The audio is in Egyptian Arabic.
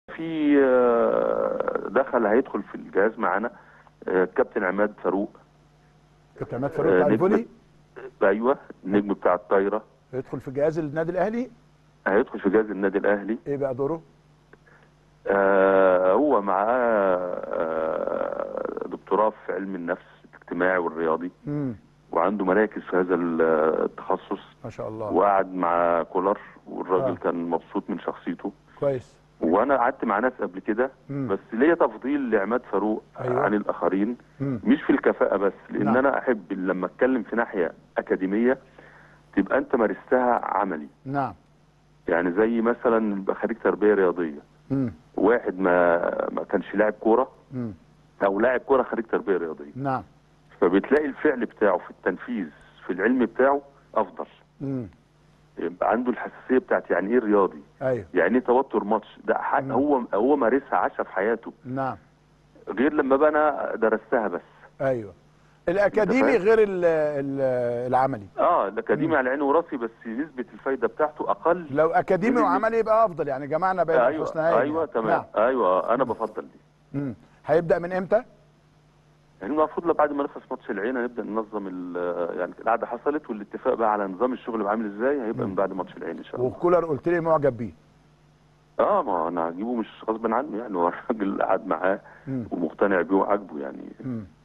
في آه، دخل هيدخل في الجهاز معانا آه، كابتن عماد فاروق كابتن عماد فاروق آه، بتاع نجم- الفولي ايوه النجم بتاع الطايره يدخل في جهاز النادي الاهلي هيدخل في جهاز النادي الاهلي ايه بقى دوره؟ آه، هو معاه آه، دكتوراه في علم النفس الاجتماعي والرياضي امم وعنده مراكز في هذا التخصص ما شاء الله وقعد مع كولر والراجل آه. كان مبسوط من شخصيته كويس وانا قعدت مع ناس قبل كده مم. بس ليا تفضيل لعماد فاروق أيوة. عن الاخرين مم. مش في الكفاءه بس لان نعم. انا احب لما اتكلم في ناحيه اكاديميه تبقى انت مارستها عملي نعم يعني زي مثلا يبقى خريج تربيه رياضيه امم واحد ما ما كانش لاعب كوره امم او لاعب كوره خريج تربيه رياضيه نعم فبتلاقي الفعل بتاعه في التنفيذ في العلم بتاعه افضل امم يبقى عنده الحساسيه بتاعت يعني ايه رياضي ايوه يعني ايه توتر ماتش ده ح- مم. هو هو مارسها عاشها في حياته نعم غير لما بقى انا درستها بس ايوه الاكاديمي فاهم؟ غير ال ال العملي اه الاكاديمي على عيني وراسي بس نسبه الفايده بتاعته اقل لو اكاديمي من ال- وعملي يبقى افضل يعني جمعنا بين ايوه الحسنيين ايوه يعني. تمام نعم. ايوه آه، انا بفضل دي مم. هيبدا من امتى؟ يعني المفروض بعد ما نخلص ماتش العين هنبدا ننظم ال- يعني القعده حصلت والاتفاق بقى على نظام الشغل بقى عامل ازاي هيبقى من بعد ماتش العين ان شاء الله وكولر قلت لي معجب بيه اه ما انا هجيبه مش غصب عنه يعني هو الراجل قعد معاه مم. ومقتنع بيه وعاجبه يعني مم.